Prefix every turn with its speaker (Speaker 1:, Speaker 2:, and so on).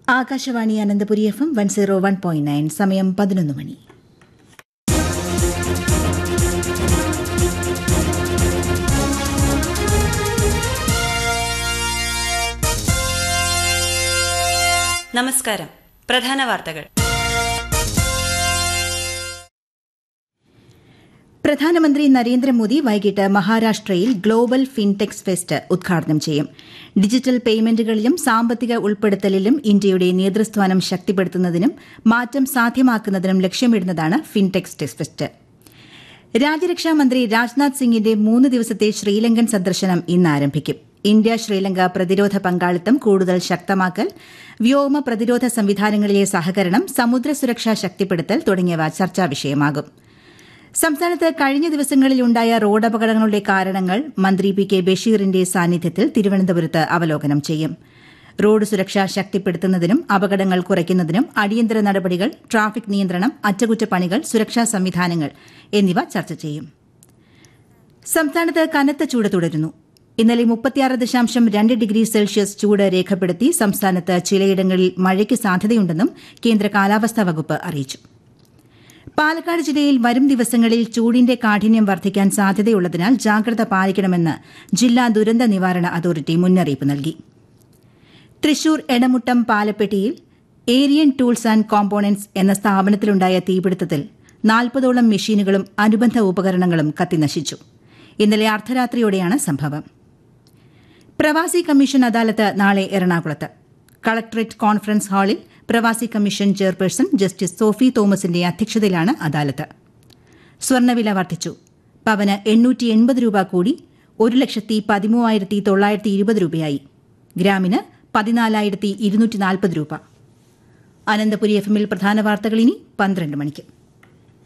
Speaker 1: Akashvani Ananthapuri F M one zero one point nine സമയം പതിനൊന്ന് മണി
Speaker 2: നമസ്കാരം പ്രധാന വാർത്തകൾ
Speaker 1: പ്രധാനമന്ത്രി നരേന്ദ്രമോദി വൈകിട്ട് മഹാരാഷ്ട്രയിൽ ഗ്ലോബൽ ഫിൻടെക്സ് ഫെസ്റ്റ് ഉദ്ഘാടനം ചെയ്യും ഡിജിറ്റൽ പേയ്മെന്റുകളിലും സാമ്പത്തിക ഉൾപ്പെടുത്തലിലും ഇന്ത്യയുടെ നേതൃസ്ഥാനം ശക്തിപ്പെടുത്തുന്നതിനും മാറ്റം സാധ്യമാക്കുന്നതിനും ലക്ഷ്യമിടുന്നതാണ് ഫിൻടെക്സ് ഫെസ്റ്റ് രാജ്യരക്ഷാമന്ത്രി രാജ്നാഥ് സിംഗിന്റെ മൂന്ന് ദിവസത്തെ ശ്രീലങ്കൻ സന്ദർശനം ഇന്ന് ആരംഭിക്കും ഇന്ത്യ ശ്രീലങ്ക പ്രതിരോധ പങ്കാളിത്തം കൂടുതൽ ശക്തമാക്കൽ വ്യോമ പ്രതിരോധ സംവിധാനങ്ങളിലെ സഹകരണം സമുദ്ര സുരക്ഷ ശക്തിപ്പെടുത്തൽ തുടങ്ങിയവ ചർച്ചാ വിഷയമാകും സംസ്ഥാനത്ത് കഴിഞ്ഞ ദിവസങ്ങളിലുണ്ടായ റോഡപകടങ്ങളുടെ കാരണങ്ങൾ മന്ത്രി പി കെ ബഷീറിന്റെ സാന്നിധ്യത്തിൽ തിരുവനന്തപുരത്ത് അവലോകനം ചെയ്യും റോഡ് സുരക്ഷ ശക്തിപ്പെടുത്തുന്നതിനും അപകടങ്ങൾ കുറയ്ക്കുന്നതിനും അടിയന്തര നടപടികൾ ട്രാഫിക് നിയന്ത്രണം അറ്റകുറ്റപ്പണികൾ സുരക്ഷാ സംവിധാനങ്ങൾ എന്നിവ ചർച്ച ചെയ്യും സംസ്ഥാനത്ത് കനത്ത ചൂട് തുടരുന്നു ഇന്നലെ മുപ്പത്തിയാറ് ദശാംശം രണ്ട് ഡിഗ്രി സെൽഷ്യസ് ചൂട് രേഖപ്പെടുത്തി സംസ്ഥാനത്ത് ചിലയിടങ്ങളിൽ മഴയ്ക്ക് സാധ്യതയുണ്ടെന്നും കേന്ദ്ര കാലാവസ്ഥാ വകുപ്പ് അറിയിച്ചു പാലക്കാട് ജില്ലയിൽ വരും ദിവസങ്ങളിൽ ചൂടിന്റെ കാഠിന്യം വർദ്ധിക്കാൻ സാധ്യതയുള്ളതിനാൽ ജാഗ്രത പാലിക്കണമെന്ന് ജില്ലാ ദുരന്ത നിവാരണ അതോറിറ്റി മുന്നറിയിപ്പ് നൽകി തൃശൂർ എടമുട്ടം പാലപ്പെട്ടിയിൽ ഏരിയൻ ടൂൾസ് ആൻഡ് കോമ്പോണന്റ്സ് എന്ന സ്ഥാപനത്തിലുണ്ടായ തീപിടുത്തത്തിൽ നാൽപ്പതോളം മെഷീനുകളും അനുബന്ധ ഉപകരണങ്ങളും കത്തിനശിച്ചു ഇന്നലെ അർദ്ധരാത്രിയോടെയാണ് സംഭവം പ്രവാസി കമ്മീഷൻ അദാലത്ത് നാളെ എറണാകുളത്ത് കളക്ടറേറ്റ് കോൺഫറൻസ് ഹാളിൽ പ്രവാസി കമ്മീഷൻ ചെയർപേഴ്സൺ ജസ്റ്റിസ് സോഫി തോമസിന്റെ അധ്യക്ഷതയിലാണ് അദാലത്ത് സ്വർണ്ണവില വർദ്ധിച്ചു പവന് എണ്ണൂറ്റി എൺപത് രൂപ കൂടി ഒരു ലക്ഷത്തി പതിമൂവായിരത്തി തൊള്ളായിരത്തി ഇരുപത് രൂപയായി ഗ്രാമിന് പതിനാലായിരത്തി ഇരുന്നൂറ്റി നാൽപ്പത് രൂപ അനന്തപുരി എഫ് എമ്മിൽ പ്രധാന വാർത്തകൾ ഇനി പന്ത്രണ്ട് മണിക്ക്